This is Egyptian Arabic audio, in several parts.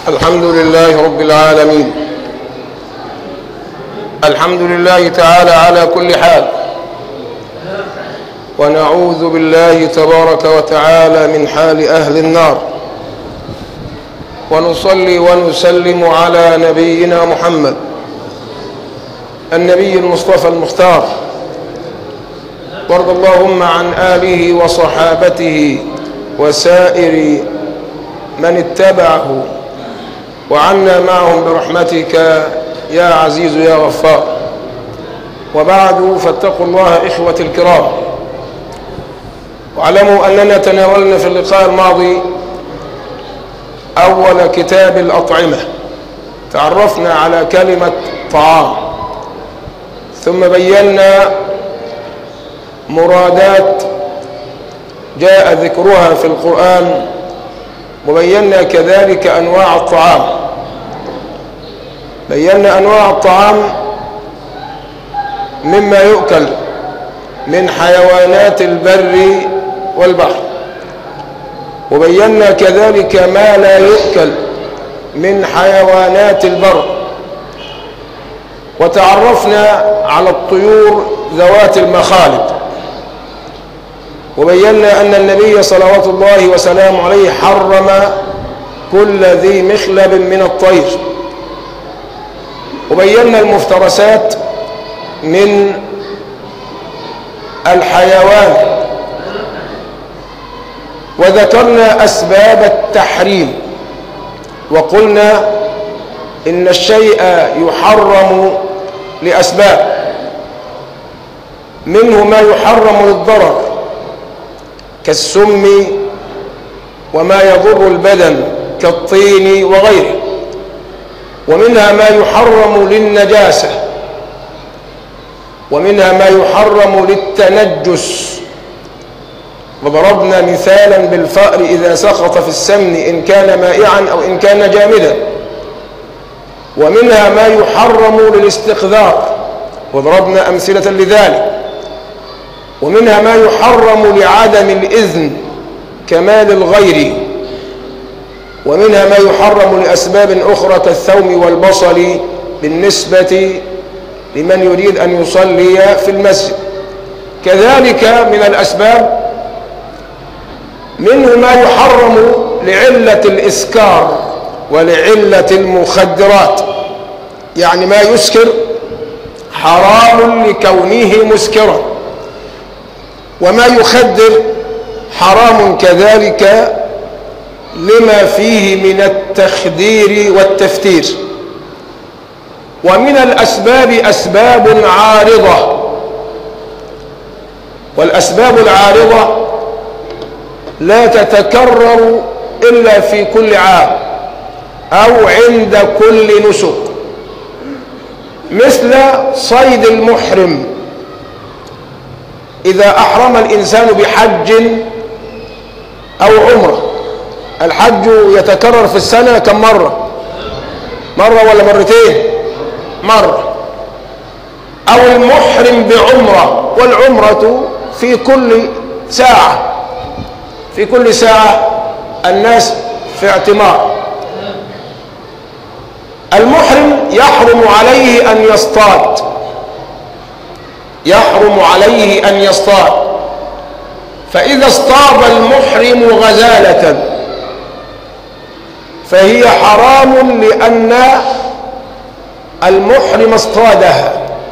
الحمد لله رب العالمين الحمد لله تعالى على كل حال ونعوذ بالله تبارك وتعالى من حال أهل النار ونصلي ونسلم على نبينا محمد النبي المصطفى المختار وارض اللهم عن آله وصحابته وسائر من اتبعه وعنا معهم برحمتك يا عزيز يا غفار وبعد فاتقوا الله إخوة الكرام واعلموا أننا تناولنا في اللقاء الماضي أول كتاب الأطعمة تعرفنا على كلمة طعام ثم بينا مرادات جاء ذكرها في القرآن وبينا كذلك أنواع الطعام بينا أنواع الطعام مما يؤكل من حيوانات البر والبحر وبينا كذلك ما لا يؤكل من حيوانات البر وتعرفنا على الطيور ذوات المخالب وبينا أن النبي صلوات الله وسلامه عليه حرم كل ذي مخلب من الطير وبينا المفترسات من الحيوان وذكرنا أسباب التحريم وقلنا إن الشيء يحرم لأسباب منه ما يحرم للضرر كالسم وما يضر البدن كالطين وغيره ومنها ما يحرم للنجاسة ومنها ما يحرم للتنجس وضربنا مثالا بالفأر إذا سقط في السمن إن كان مائعا أو إن كان جامدا ومنها ما يحرم للاستقذار وضربنا أمثلة لذلك ومنها ما يحرم لعدم الإذن كمال الغير ومنها ما يحرم لأسباب أخرى كالثوم والبصل بالنسبة لمن يريد أن يصلي في المسجد كذلك من الأسباب منه ما يحرم لعلة الإسكار ولعلة المخدرات يعني ما يسكر حرام لكونه مسكرا وما يخدر حرام كذلك لما فيه من التخدير والتفتير ومن الأسباب أسباب عارضة والأسباب العارضة لا تتكرر إلا في كل عام أو عند كل نسك مثل صيد المحرم إذا أحرم الإنسان بحج أو عمره الحج يتكرر في السنة كم مرة مرة ولا مرتين مرة أو المحرم بعمرة والعمرة في كل ساعة في كل ساعة الناس في اعتمار المحرم يحرم عليه أن يصطاد يحرم عليه أن يصطاد فإذا اصطاد المحرم غزالة فهي حرام لأن المحرم اصطادها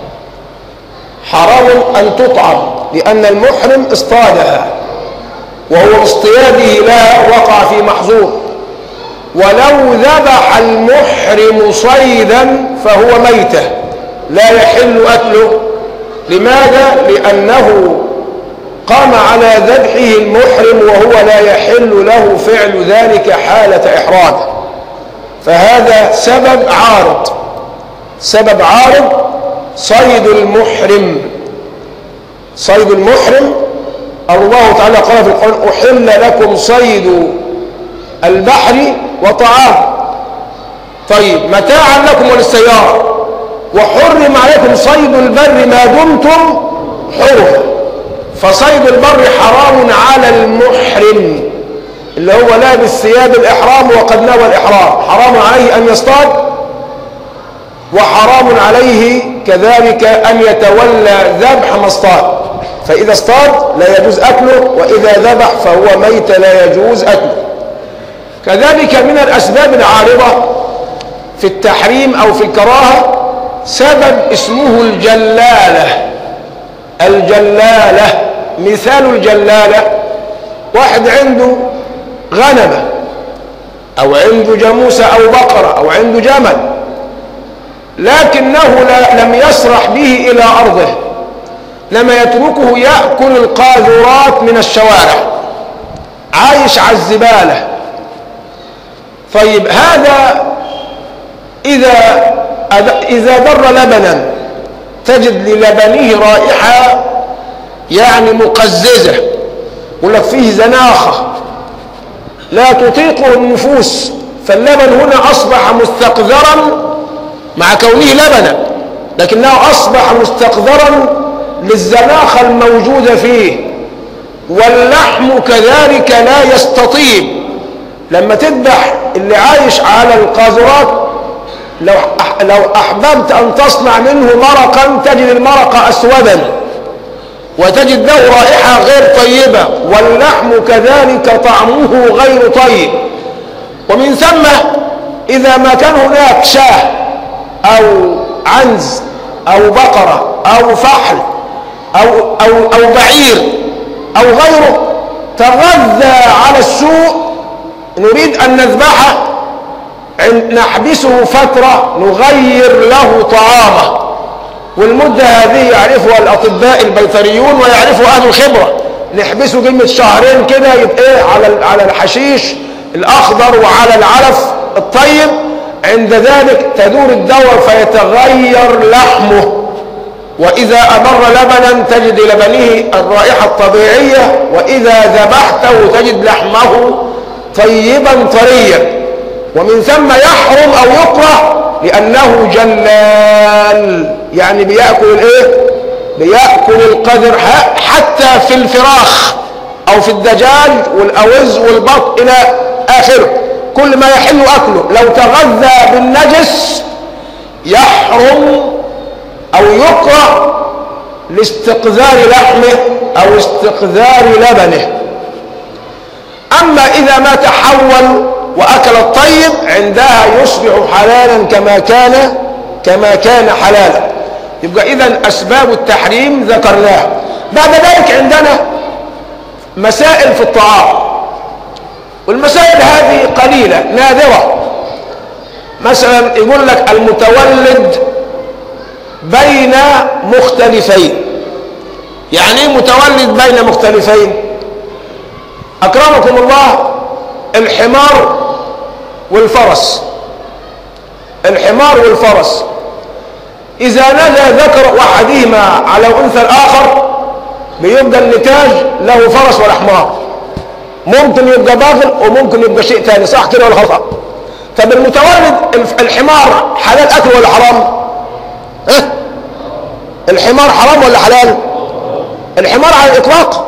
حرام أن تطعم لأن المحرم اصطادها وهو باصطياده لها وقع في محظور ولو ذبح المحرم صيدا فهو ميتة لا يحل أكله لماذا؟ لأنه قام على ذبحه المحرم وهو لا يحل له فعل ذلك حالة إحرامه فهذا سبب عارض سبب عارض صيد المحرم صيد المحرم الله تعالى قال في القرآن أحل لكم صيد البحر وطعام طيب متاعا لكم وللسيارة وحرم عليكم صيد البر ما دمتم حرما فصيد البر حرام على المحرم اللي هو لابس ثياب الإحرام وقد نوى الإحرام حرام عليه أن يصطاد وحرام عليه كذلك أن يتولى ذبح ما اصطاد فإذا اصطاد لا يجوز أكله وإذا ذبح فهو ميت لا يجوز أكله كذلك من الأسباب العارضة في التحريم أو في الكراهة سبب اسمه الجلالة الجلالة مثال الجلالة واحد عنده غنمة أو عنده جاموسة أو بقرة أو عنده جمل لكنه لا لم يسرح به إلى أرضه لما يتركه يأكل القاذورات من الشوارع عايش على الزبالة طيب هذا إذا إذا در لبنا تجد للبنه رائحة يعني مقززة يقول لك فيه زناخة لا تطيقه النفوس فاللبن هنا أصبح مستقذرا مع كونه لبنا لكنه أصبح مستقذرا للزناخة الموجودة فيه واللحم كذلك لا يستطيب لما تذبح اللي عايش على القاذورات لو لو احببت ان تصنع منه مرقا تجد المرق اسودا وتجد له رائحه غير طيبه واللحم كذلك طعمه غير طيب ومن ثم اذا ما كان هناك شاه او عنز او بقره او فحل او او او بعير او غيره تغذى على السوق نريد ان نذبحه نحبسه فترة نغير له طعامه والمدة هذه يعرفها الأطباء البيطريون ويعرفها أهل الخبرة نحبسه قيمة شهرين كده يبقى على على الحشيش الأخضر وعلى العلف الطيب عند ذلك تدور الدورة فيتغير لحمه وإذا أمر لبنا تجد لبنه الرائحة الطبيعية وإذا ذبحته تجد لحمه طيبا طريا ومن ثم يحرم او يكره لانه جلال يعني بياكل الايه بياكل القدر حتى في الفراخ او في الدجاج والاوز والبط الى اخره كل ما يحل اكله لو تغذى بالنجس يحرم او يكره لاستقذار لحمه او استقذار لبنه اما اذا ما تحول واكل الطيب عندها يصبح حلالا كما كان كما كان حلالا يبقى اذا اسباب التحريم ذكرناها بعد ذلك عندنا مسائل في الطعام والمسائل هذه قليلة نادرة مثلا يقول لك المتولد بين مختلفين يعني ايه متولد بين مختلفين اكرمكم الله الحمار والفرس الحمار والفرس إذا نجى ذكر أحدهما على أنثى الآخر بيبقى النتاج له فرس ولا حمار ممكن يبقى باطل وممكن يبقى شيء ثاني صح كده ولا خطأ طب المتولد الحمار حلال أكل ولا حرام اه؟ الحمار حرام ولا حلال الحمار على الإطلاق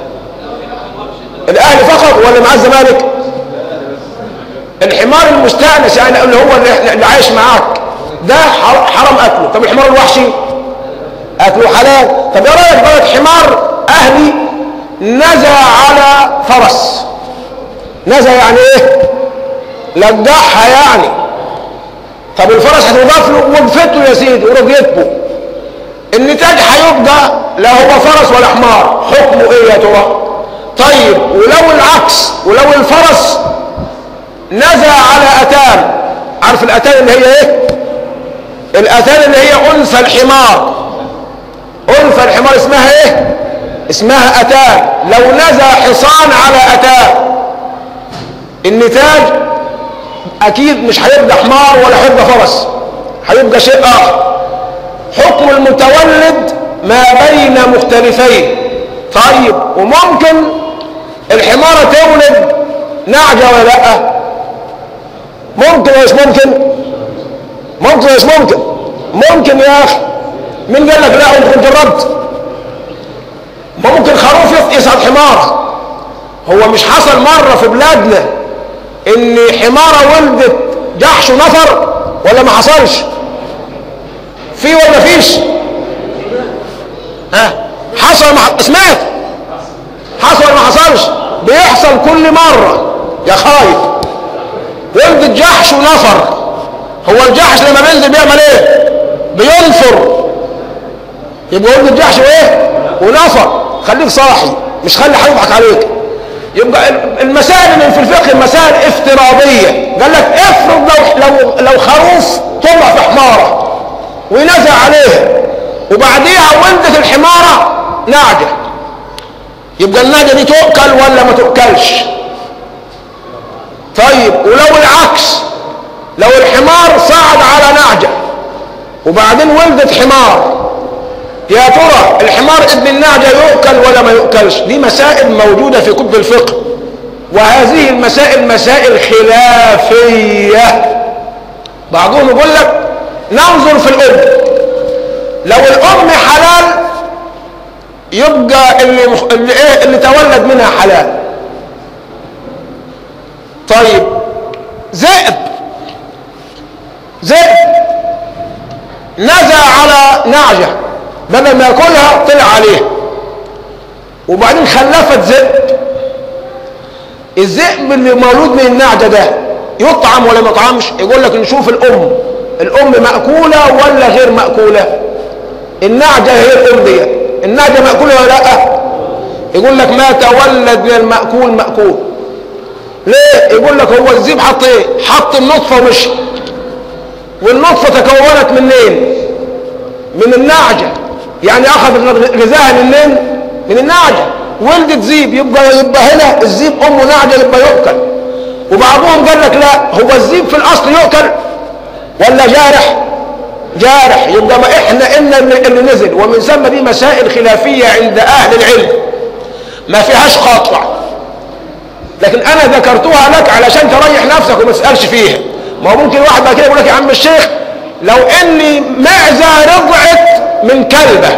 الأهلي فقط ولا مع الزمالك الحمار المستأنس يعني اللي هو اللي عايش معاك ده حرام أكله طب الحمار الوحشي أكله حلال طب يا رايك بقى حمار أهلي نزى على فرس نزى يعني ايه لجحها يعني طب الفرس هتضاف له وقفته يا سيدي ورقيته النتاج هيبقى لا هو فرس ولا حمار حكمه ايه يا ترى طيب ولو العكس ولو الفرس نزى على اتان عارف الاتان اللي هي ايه الاتان اللي هي انثى الحمار انثى الحمار اسمها ايه اسمها اتان لو نزى حصان على اتان النتاج اكيد مش هيبقى حمار ولا هيبقى فرس هيبقى شيء اخر حكم المتولد ما بين مختلفين طيب وممكن الحمارة تولد نعجة ولا لا ممكن ولا مش ممكن ممكن ولا مش ممكن ممكن يا اخي مين قال لك لا انت جربت ممكن خروف يصعد حمار هو مش حصل مرة في بلادنا ان حمارة ولدت جحش ونفر ولا ما حصلش في ولا فيش ها حصل ما سمعت حصل ولا ما حصلش بيحصل كل مرة يا خايف ولدت جحش ونفر هو الجحش لما بينزل بيعمل ايه بينفر يبقى ولدت جحش وايه ونفر خليك صاحي مش خلي حد يضحك عليك يبقى المسائل اللي في الفقه مسائل افتراضية قال لك افرض لو لو لو خروف طلع في حمارة ونزع عليها وبعديها ولدت الحمارة نعجة يبقى النعجة دي تؤكل ولا ما تؤكلش طيب ولو العكس لو الحمار صعد على نعجة وبعدين ولدت حمار يا ترى الحمار ابن النعجة يؤكل ولا ما يؤكلش دي مسائل موجودة في كتب الفقه وهذه المسائل مسائل خلافية بعضهم يقول لك ننظر في الأم لو الأم حلال يبقى اللي, مخ... اللي, إيه اللي تولد منها حلال طيب ذئب ذئب نزع على نعجة بدل ما ياكلها طلع عليها وبعدين خلفت ذئب الذئب اللي مولود من النعجة ده يطعم ولا ما يطعمش يقول لك نشوف الأم الأم مأكولة ولا غير مأكولة النعجة هي الأم دي النعجة مأكولة ولا لا يقول لك ما تولد من المأكول مأكول ليه يقول لك هو الذئب حط ايه حط النطفة ومشي والنطفة تكونت منين من النعجة يعني اخذ غذاها منين من النعجة ولدت ذيب يبقى يبقى هنا الذيب امه نعجة يبقى يؤكل وبعضهم قال لك لا هو الذيب في الاصل يؤكل ولا جارح جارح يبقى ما احنا ان اللي نزل ومن ثم دي مسائل خلافية عند اهل العلم ما فيهاش قاطع لكن انا ذكرتها لك علشان تريح نفسك وما تسالش فيها ما هو ممكن واحد بعد كده يقول لك يا عم الشيخ لو اني معزه رضعت من كلبه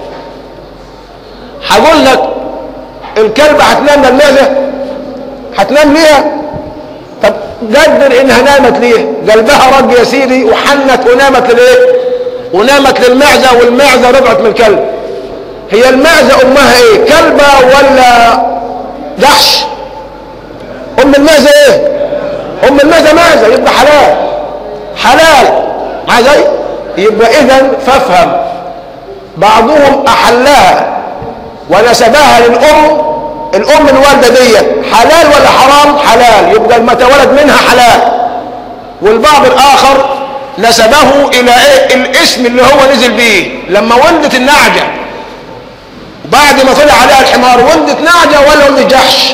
هقول لك الكلبه هتنام للمعزه هتنام ليها طب قدر انها نامت ليه قلبها رج يا سيدي وحنت ونامت للايه ونامت للمعزه والمعزه رضعت من الكلب هي المعزه امها ايه كلبه ولا جحش ام المعزه ايه ام المعزه معزه يبقى حلال حلال مع زي يبقى اذا فافهم بعضهم احلها ونسبها للام الام الوالده دي حلال ولا حرام حلال يبقى ما تولد منها حلال والبعض الاخر نسبه الى ايه الاسم اللي هو نزل بيه لما ولدت النعجه بعد ما طلع عليها الحمار ولدت نعجه ولا ولدت جحش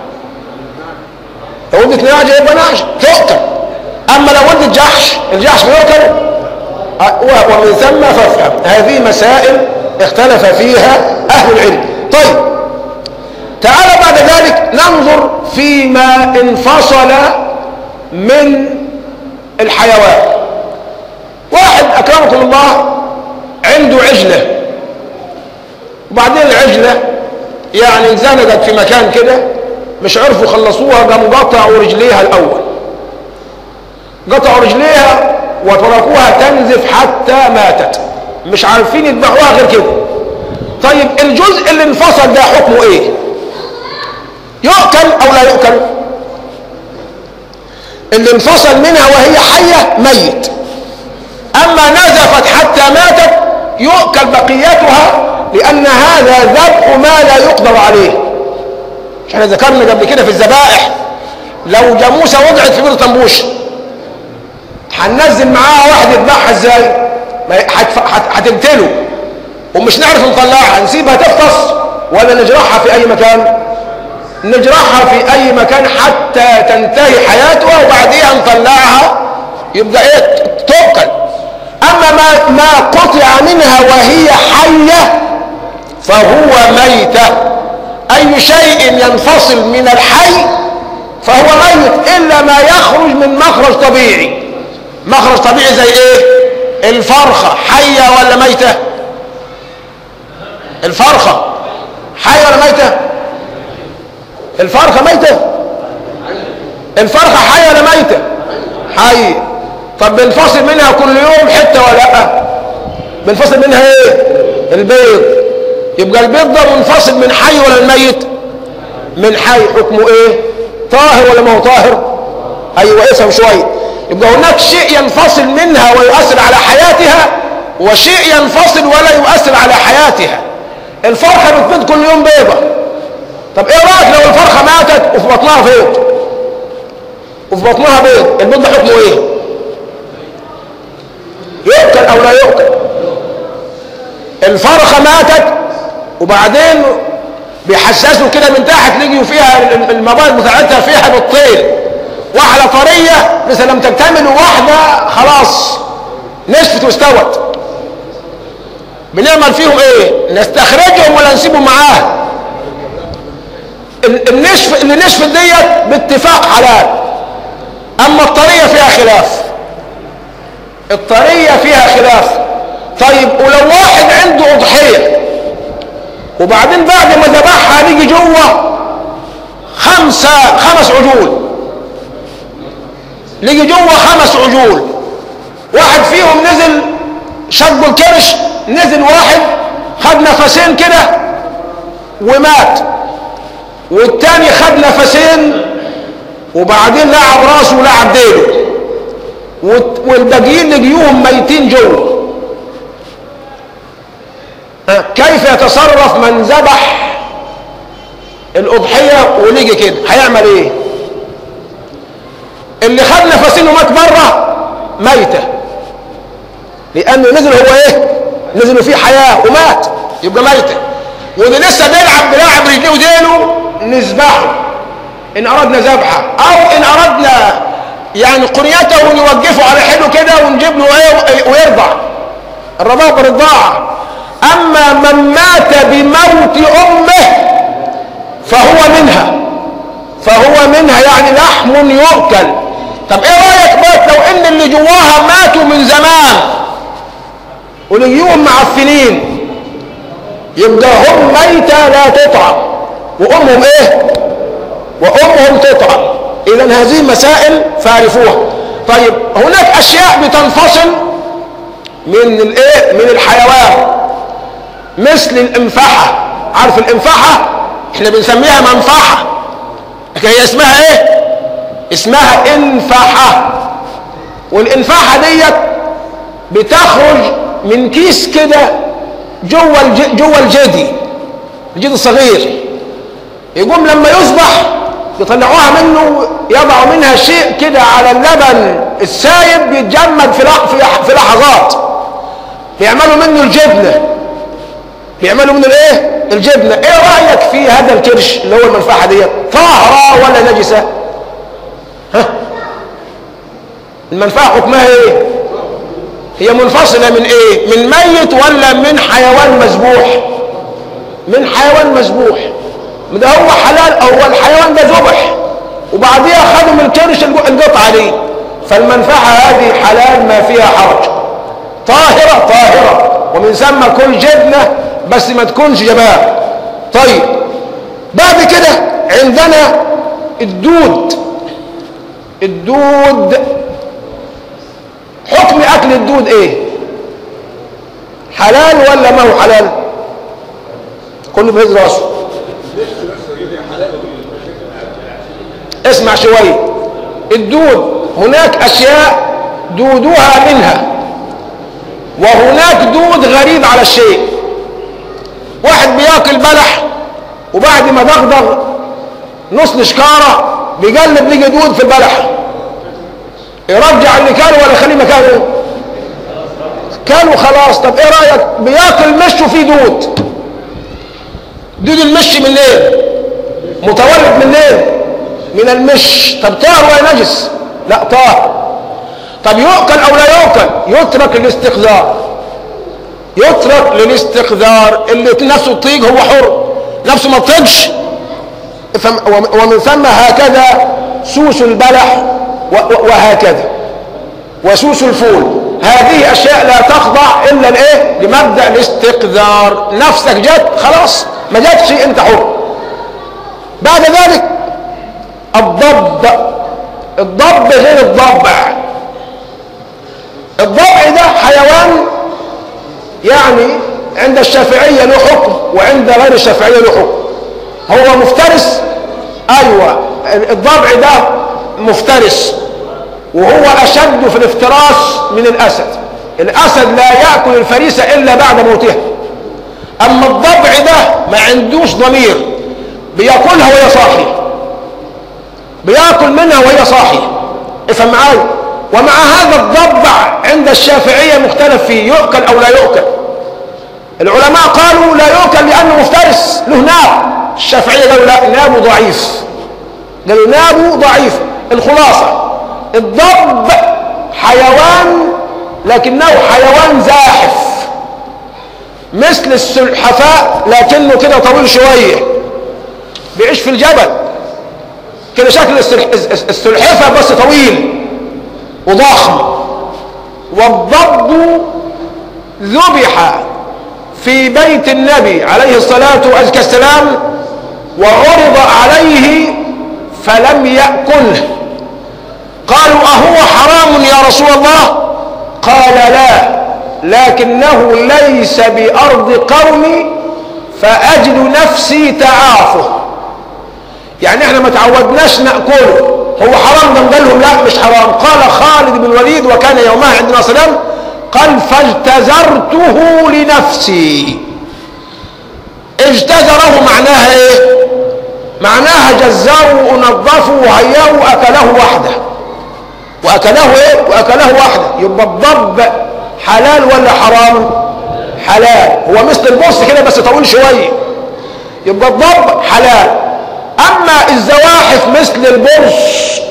لو ولدت نعجه يبقى نعجه تؤكل اما لو ولدت جحش الجحش بيؤكل ومن ثم فافهم هذه مسائل اختلف فيها اهل العلم طيب تعال بعد ذلك ننظر فيما انفصل من الحيوان واحد اكرمكم الله عنده عجله وبعدين العجله يعني انزنقت في مكان كده مش عرفوا يخلصوها قاموا قطعوا رجليها الاول قطعوا رجليها وتركوها تنزف حتى ماتت مش عارفين يذبحوها غير كده طيب الجزء اللي انفصل ده حكمه ايه يؤكل او لا يؤكل اللي انفصل منها وهي حية ميت اما نزفت حتى ماتت يؤكل بقيتها لان هذا ذبح ما لا يقدر عليه احنا ذكرنا قبل كده في الذبائح لو جاموسه وضعت في بيض طنبوش هننزل معاها واحد يذبحها ازاي هتقتله ومش نعرف نطلعها نسيبها تفطس ولا نجرحها في اي مكان نجرحها في اي مكان حتى تنتهي حياتها وبعديها نطلعها يبقى ايه تؤكل اما ما, ما قطع منها وهي حية فهو ميتة اي شيء ينفصل من الحي فهو ميت الا ما يخرج من مخرج طبيعي مخرج طبيعي زي ايه الفرخة حية ولا ميتة الفرخة حية ولا ميتة الفرخة ميتة الفرخة حية ولا ميتة حية طب بنفصل منها كل يوم حتة ولا لا بنفصل منها ايه البيض يبقى البيض ده منفصل من حي ولا الميت من حي حكمه ايه طاهر ولا ما هو طاهر ايوه اسم شويه يبقى هناك شيء ينفصل منها ويؤثر على حياتها وشيء ينفصل ولا يؤثر على حياتها الفرخه بتبيض كل يوم بيضه طب ايه رايك لو الفرخه ماتت وفي بطنها بيض وفي بطنها بيض البيض ده حكمه ايه يؤكل او لا يؤكل الفرخه ماتت وبعدين بيحسسوا كده من تحت لقيوا فيها المبايض بتاعتها فيها بالطيل واحده طريه لسه لم تكتمل وواحده خلاص نشفت واستوت بنعمل فيهم ايه نستخرجهم ولا نسيبهم معاه النشف اللي نشفت ديت باتفاق حلال اما الطريه فيها خلاف الطريه فيها خلاف طيب ولو واحد عنده اضحيه وبعدين بعد ما ذبحها نيجي جوه خمسه خمس عجول نيجي جوه خمس عجول واحد فيهم نزل شق الكرش نزل واحد خد نفسين كده ومات والتاني خد نفسين وبعدين لعب راسه ولعب ديله والباقيين لقيوهم ميتين جوه كيف يتصرف من ذبح الأضحية ولقي كده هيعمل ايه اللي خد نفسين ومات بره ميتة لأنه نزل هو ايه نزل فيه حياة ومات يبقى ميتة واللي لسه بيلعب بلاعب رجليه وديله نذبحه إن أردنا ذبحه أو إن أردنا يعني قريته ونوقفه على حيله كده ونجيب له ايه ويرضع الرضاعة بالرضاعة أما من مات بموت أمه فهو منها فهو منها يعني لحم يؤكل طب ايه رأيك بقى لو ان اللي جواها ماتوا من زمان ولقيوهم معفنين يبقى هم ميتة لا تطعم وأمهم ايه وأمهم تطعم إذا هذه مسائل فاعرفوها طيب هناك أشياء بتنفصل من الايه من الحيوان مثل الانفاحة عارف الانفاحة احنا بنسميها منفعة لكن هي اسمها ايه اسمها انفاحة والانفاحة ديت بتخرج من كيس كده جوه الج... جوه الجدي الجدي الصغير يقوم لما يصبح يطلعوها منه يضعوا منها شيء كده على اللبن السايب بيتجمد في في لحظات بيعملوا منه الجبنه بيعملوا منه الايه الجبنه ايه رايك في هذا الكرش اللي هو المنفعه ديت طاهره ولا نجسه ها المنفعه حكمها ايه هي منفصله من ايه من ميت ولا من حيوان مذبوح من حيوان مذبوح ده هو حلال او هو الحيوان ده ذبح وبعديها خدوا من الكرش القطعه دي فالمنفعه هذه حلال ما فيها حرج طاهره طاهره ومن ثم كل جبنه بس ما تكونش جبان طيب بعد كده عندنا الدود الدود حكم اكل الدود ايه حلال ولا ما هو حلال كله بهز راسه اسمع شويه الدود هناك اشياء دودها منها وهناك دود غريب على الشيء واحد بياكل بلح وبعد ما دغدغ نص شكاره بيقلب لقي دود في البلح يرجع اللي كانه ولا يخليه مكانه كانوا خلاص طب ايه رايك بياكل مش وفيه دود دود المش من ايه متولد من ايه من المش طب طاهر ولا نجس لا طاهر طب يؤكل او لا يؤكل يترك الاستقذار يترك للاستقذار اللي نفسه تطيق هو حر نفسه ما تطيقش ومن ثم هكذا سوس البلح وهكذا وسوس الفول هذه اشياء لا تخضع الا لايه لمبدا الاستقذار نفسك جت خلاص ما جاتش انت حر بعد ذلك الضب الضب غير الضبع الضبع ده حيوان يعني عند الشافعية له حكم وعند غير الشافعية له حكم هو مفترس ايوه الضبع ده مفترس وهو اشد في الافتراس من الاسد الاسد لا ياكل الفريسه الا بعد موتها اما الضبع ده ما عندوش ضمير بياكلها وهي صاحيه بياكل منها وهي صاحيه افهم معايا ومع هذا الضبع عند الشافعيه مختلف فيه يؤكل او لا يؤكل العلماء قالوا لا يؤكل لانه مفترس له ناب الشافعيه قالوا لا نابه ضعيف قالوا نابه ضعيف الخلاصه الضب حيوان لكنه حيوان زاحف مثل السلحفاء لكنه كده طويل شويه بيعيش في الجبل كده شكل السلحفة بس طويل وضخم والضب ذبح في بيت النبي عليه الصلاة والسلام وعرض عليه فلم يأكله قالوا أهو حرام يا رسول الله قال لا لكنه ليس بأرض قومي فأجد نفسي تعافه يعني احنا ما تعودناش ناكله هو حرام ده قال لهم لا مش حرام قال خالد بن الوليد وكان يومها عندنا سلام قال فاجتزرته لنفسي اجتزره معناها ايه معناها جزاه ونظفه وهياه واكله وحده واكله ايه واكله وحده يبقى الضب حلال ولا حرام حلال هو مثل البص كده بس طويل شويه يبقى الضب حلال اما الزواحف مثل البرص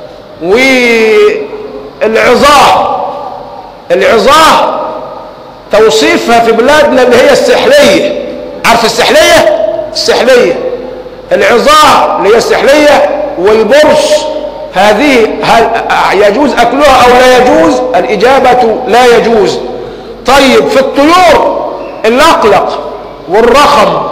والعظاه العظاه توصيفها في بلادنا اللي هي السحليه عارف السحليه السحليه العظاه اللي هي السحليه والبرص هذه هل يجوز اكلها او لا يجوز الاجابه لا يجوز طيب في الطيور اللقلق والرخم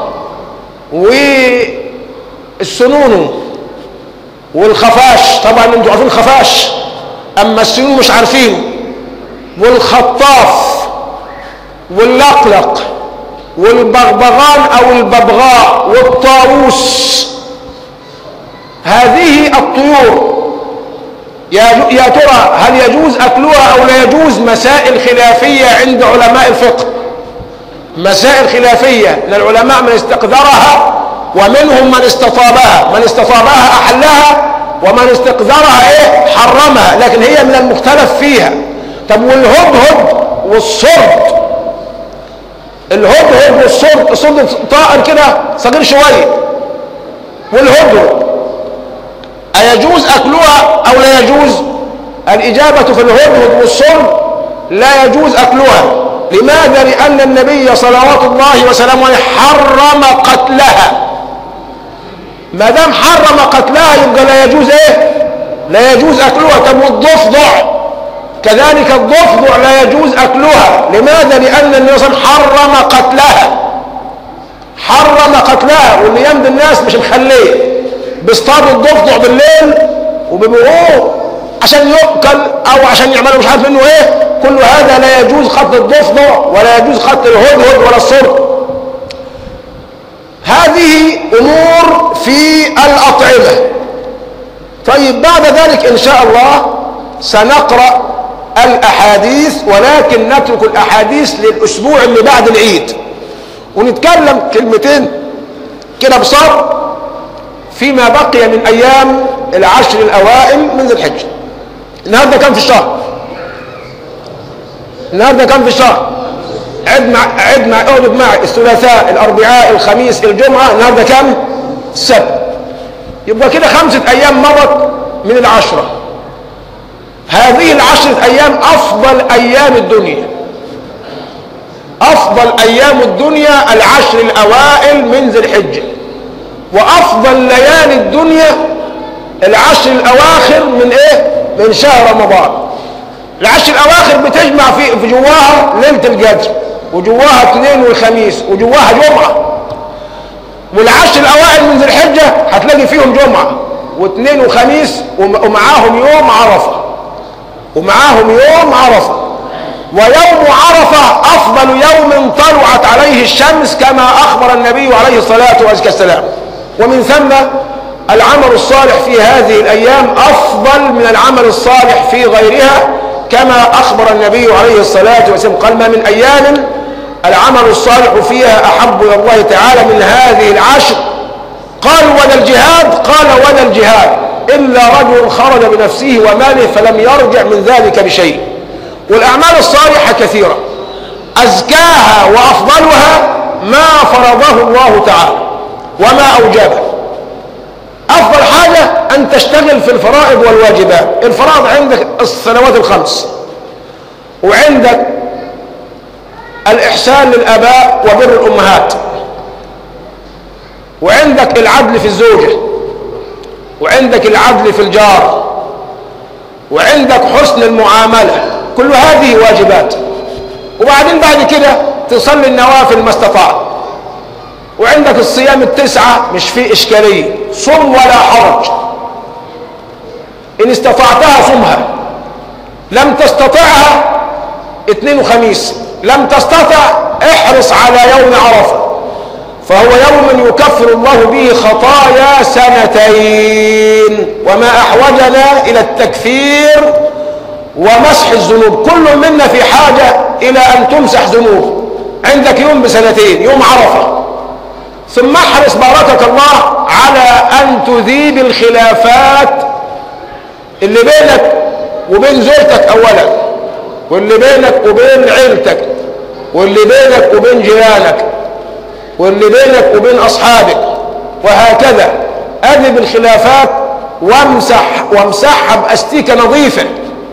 والسنون والخفاش طبعا انتوا عارفين الخفاش اما السنون مش عارفينه والخطاف واللقلق والبغبغان او الببغاء والطاووس هذه الطيور يا يا ترى هل يجوز اكلها او لا يجوز مسائل خلافيه عند علماء الفقه مسائل خلافيه للعلماء من استقذرها ومنهم من استطابها من استطابها احلها ومن استقذرها ايه حرمها لكن هي من المختلف فيها طب والهدهد والصرد الهدهد والصرد الصرد طائر كده صغير شويه والهدهد أيجوز أكلها أو لا يجوز الإجابة في الهدهد والصرد لا يجوز أكلها لماذا لأن النبي صلوات الله وسلامه عليه حرم قتلها ما دام حرم قتلها يبقى لا يجوز ايه لا يجوز أكلها طب والضفدع كذلك الضفدع لا يجوز أكلها لماذا لأن النبي صلى الله عليه وسلم حرم قتلها حرم قتلها واللي يمد الناس مش مخليه بيصطادوا الضفدع بالليل وبيبيعوه عشان يؤكل او عشان يعملوا مش عارف منه ايه كل هذا لا يجوز قتل الضفدع ولا يجوز قتل الهدهد ولا الصرد هذه امور في الاطعمه طيب بعد ذلك ان شاء الله سنقرا الاحاديث ولكن نترك الاحاديث للاسبوع اللي بعد العيد ونتكلم كلمتين كده بصبر فيما بقي من ايام العشر الاوائل من ذي الحجه النهارده كم في الشهر النهارده كم في الشهر عد مع عد مع اقعد معي الثلاثاء الاربعاء الخميس الجمعه النهارده كم السبت يبقى كده خمسه ايام مضت من العشره هذه العشره ايام افضل ايام الدنيا افضل ايام الدنيا العشر الاوائل من ذي الحجه وافضل ليالي الدنيا العشر الاواخر من ايه من شهر رمضان العشر الاواخر بتجمع في في جواها ليله القدر وجواها الاثنين والخميس وجواها جمعه والعشر الاوائل من ذي الحجه هتلاقي فيهم جمعه واثنين وخميس وم- ومعاهم يوم عرفه ومعاهم يوم عرفه ويوم عرفه افضل يوم طلعت عليه الشمس كما اخبر النبي عليه الصلاه والسلام ومن ثم العمل الصالح في هذه الايام افضل من العمل الصالح في غيرها كما اخبر النبي عليه الصلاه والسلام قال ما من ايام العمل الصالح فيها احب الى الله تعالى من هذه العشر قالوا ولا الجهاد قال ولا الجهاد الا رجل خرج بنفسه وماله فلم يرجع من ذلك بشيء والاعمال الصالحه كثيره ازكاها وافضلها ما فرضه الله تعالى وما اوجبه افضل حاجه ان تشتغل في الفرائض والواجبات الفرائض عندك الصلوات الخمس وعندك الاحسان للاباء وبر الامهات وعندك العدل في الزوجه وعندك العدل في الجار وعندك حسن المعامله كل هذه واجبات وبعدين بعد كده تصلي النوافل ما استطعت وعندك الصيام التسعة مش فيه إشكالية صم ولا حرج إن استطعتها صمها لم تستطعها اثنين وخميس لم تستطع احرص على يوم عرفة فهو يوم يكفر الله به خطايا سنتين وما أحوجنا إلى التكفير ومسح الذنوب كل منا في حاجة إلى أن تمسح ذنوب عندك يوم بسنتين يوم عرفة ثم احرص باركك الله على أن تذيب الخلافات اللي بينك وبين زوجتك أولا واللي بينك وبين عيلتك واللي بينك وبين جيرانك واللي بينك وبين أصحابك وهكذا أذب الخلافات وامسح وامسحها بأستيكة نظيفة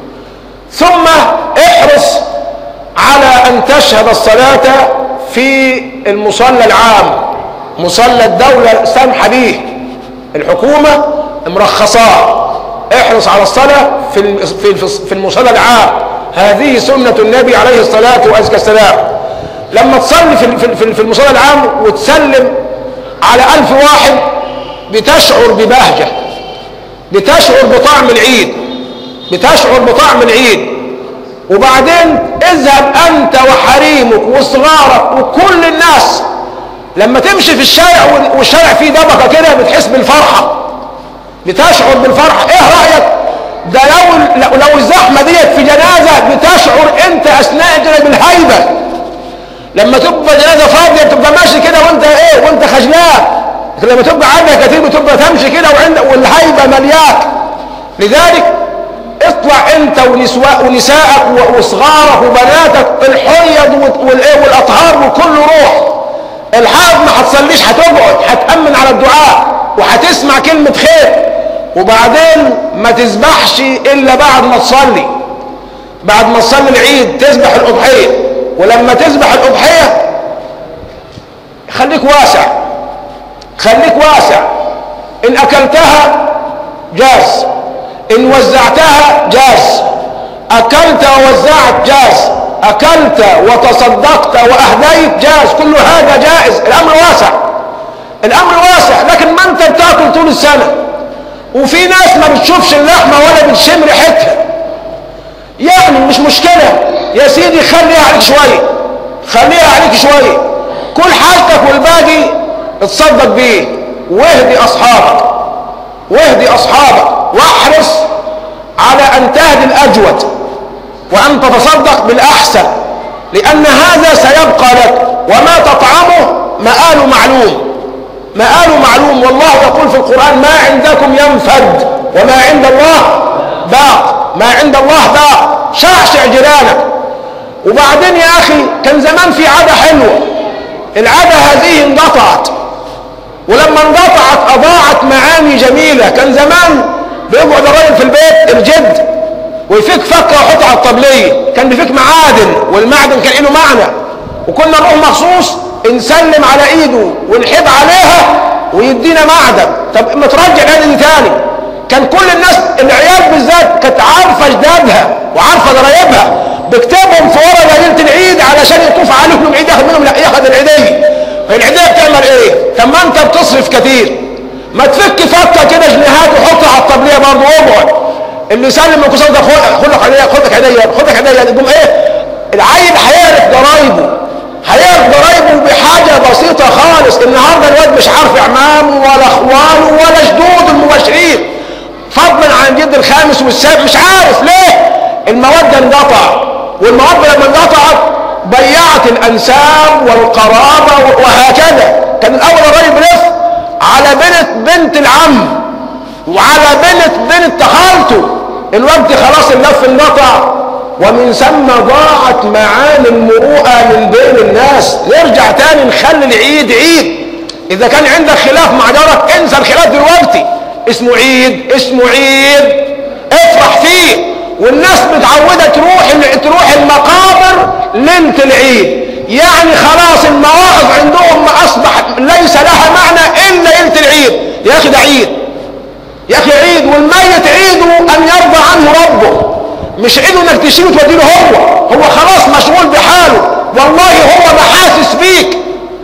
ثم احرص على أن تشهد الصلاة في المصلى العام مصلى الدولة سامحة به الحكومة مرخصاه احرص على الصلاة في الم- في في المصلى العام هذه سنة النبي عليه الصلاة والسلام لما تصلي في في- في في المصلى العام وتسلم على ألف واحد بتشعر ببهجة بتشعر بطعم العيد بتشعر بطعم العيد وبعدين اذهب أنت وحريمك وصغارك وكل الناس لما تمشي في الشارع وال- والشارع فيه دبكة كده بتحس بالفرحة بتشعر بالفرحة ايه رأيك ده لو لو- لو الزحمة ديت في جنازة بتشعر انت اثناء الجنازة بالهيبة لما تبقى جنازة فاضية بتبقى ماشي كده وانت ايه وانت خجلان لكن لما تبقى عندك كتير بتبقى تمشي كده وعند والهيبة ملياك لذلك اطلع انت ونسواء ونسائك و- وصغارك وبناتك الحيض وال- والايه والاطهار وكل روح الحائض ما هتصليش هتقعد هتأمن على الدعاء وهتسمع كلمة خير وبعدين ما تذبحش إلا بعد ما تصلي بعد ما تصلي العيد تذبح الأضحية ولما تذبح الأضحية خليك واسع خليك واسع إن أكلتها جاز إن وزعتها جاز أكلت ووزعت جاز أكلت وتصدقت وأهديت جاز كل هذا جائز الأمر واسع الأمر واسع لكن ما أنت بتاكل طول السنة وفي ناس ما بتشوفش اللحمة ولا بتشم ريحتها يعني مش مشكلة يا سيدي خليها عليك شوية خليها عليك شوية كل حاجتك والباقي اتصدق بيه واهدي أصحابك واهدي أصحابك واحرص على أن تهدي الأجود وأن تتصدق بالأحسن لأن هذا سيبقى لك وما تطعمه مآل معلوم مآل معلوم والله يقول في القرآن ما عندكم ينفد وما عند الله باق ما عند الله باق شعشع جيرانك وبعدين يا أخي كان زمان في عادة حلوة العادة هذه انقطعت ولما انقطعت أضاعت معاني جميلة كان زمان بيقعد الراجل في البيت الجد ويفك فكة ويحطها على الطبلية كان بيفك معادن والمعدن كان له معنى وكنا نروح مخصوص نسلم على ايده ونحب عليها ويدينا معدن طب ما ترجع العيد دي تاني كان كل الناس العيال بالذات كانت عارفه جدادها وعارفه قرايبها بكتبهم في ورقه ليله العيد علشان يطوف عليهم العيد ياخد منهم لا ياخد العيديه العيديه بتعمل ايه؟ طب ما انت بتصرف كتير ما تفك فكه كده جنيهات وحطها على الطبليه برضه واقعد اللي يسلم من كسر ده خد لك هديه خد لك هديه خد لك هديه يقوم ايه العيل هيعرف ضرايبه هيعرف ضرايبه بحاجه بسيطه خالص النهارده الواد مش عارف اعمامه ولا اخوانه ولا جدود المباشرين فضلا عن الجد الخامس والسابع مش عارف ليه المواد انقطع والمواد لما انقطعت ضيعت الانساب والقرابه وهكذا كان الاول الراجل بيلف على بنت بنت العم وعلى بنت بنت خالته الوقت خلاص اللف انقطع ومن ثم ضاعت معاني المروءه من بين الناس نرجع تاني نخلي العيد عيد اذا كان عندك خلاف مع جارك انسى الخلاف دلوقتي اسمه عيد اسمه عيد افرح فيه والناس متعودة تروح تروح المقابر ليلة العيد يعني خلاص المواقف عندهم ما أصبح ليس لها معنى إلا ليلة العيد يا أخي ده عيد يا أخي عيد والميت عيده أن يرضى عنه ربه مش عيده إنك تشيله وتوديله هو هو خلاص مشغول بحاله والله هو ما حاسس بيك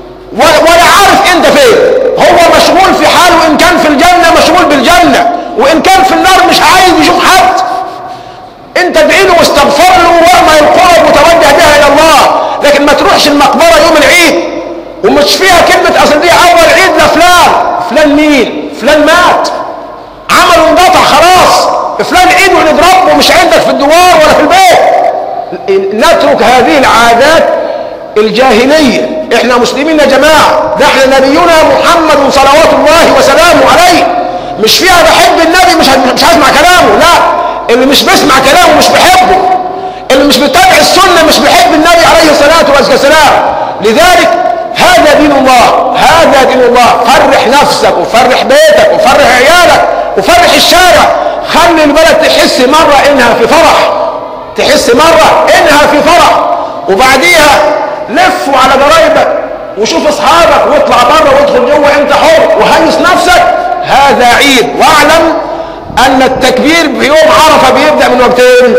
ولا عارف انت فين هو مشغول في حاله ان كان في الجنة مشغول بالجنة وان كان في النار مش عايز يشوف حد انت ادعي له واستغفر له واعمل القرب وتوجه بها الى الله لكن ما تروحش المقبره يوم العيد ومش فيها كلمه اصل دي اول عيد لفلان فلان مين فلان مات عمله انقطع خلاص فلان عيد ونضربه مش عندك في الدوار ولا في البيت نترك هذه العادات الجاهليه احنا مسلمين يا جماعه ده احنا نبينا محمد صلوات الله وسلامه عليه مش فيها بحب النبي مش مش هسمع كلامه لا اللي مش بيسمع كلامه مش بيحبه اللي مش بيتابع السنه مش بيحب النبي عليه الصلاه والسلام لذلك هذا دين الله هذا دين الله فرح نفسك وفرح بيتك وفرح عيالك وفرح الشارع خلي البلد تحس مره انها في فرح تحس مره انها في فرح وبعديها لفوا على قرايبك وشوف اصحابك واطلع بره وادخل جوه انت حر وهيص نفسك هذا عيد واعلم ان التكبير في يوم عرفه بيبدا من وقتين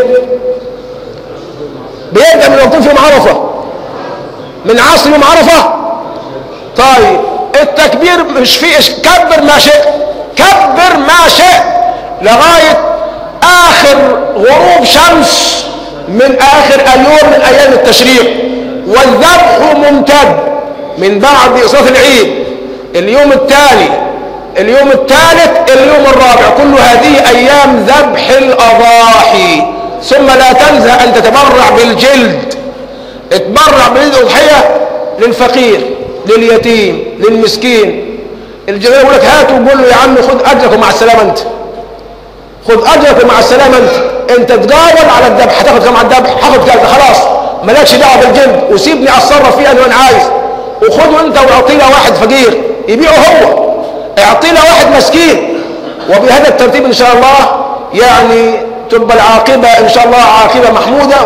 بيبدا من وقتين في يوم عرفه من عصر يوم عرفه طيب التكبير مش فيه كبر ما شئت كبر ما شئت لغايه اخر غروب شمس من اخر اليوم من ايام التشريق والذبح ممتد من بعد صلاه العيد اليوم التالي اليوم الثالث اليوم الرابع كل هذه ايام ذبح الاضاحي ثم لا تنسى ان تتبرع بالجلد اتبرع بالاضحيه للفقير لليتيم للمسكين الجميع يقول لك هاتوا وقول له يا عم خد اجرك ومع السلامه انت خد اجرك ومع السلامه انت انت تجاوب على الذبح هتاخد كام على الذبح هاخد كام خلاص مالكش دعوه بالجلد وسيبني اتصرف فيها انا عايز وخده انت واعطيه واحد فقير يبيعه هو اعطي له واحد مسكين وبهذا الترتيب ان شاء الله يعني تبقى العاقبه ان شاء الله عاقبه محموده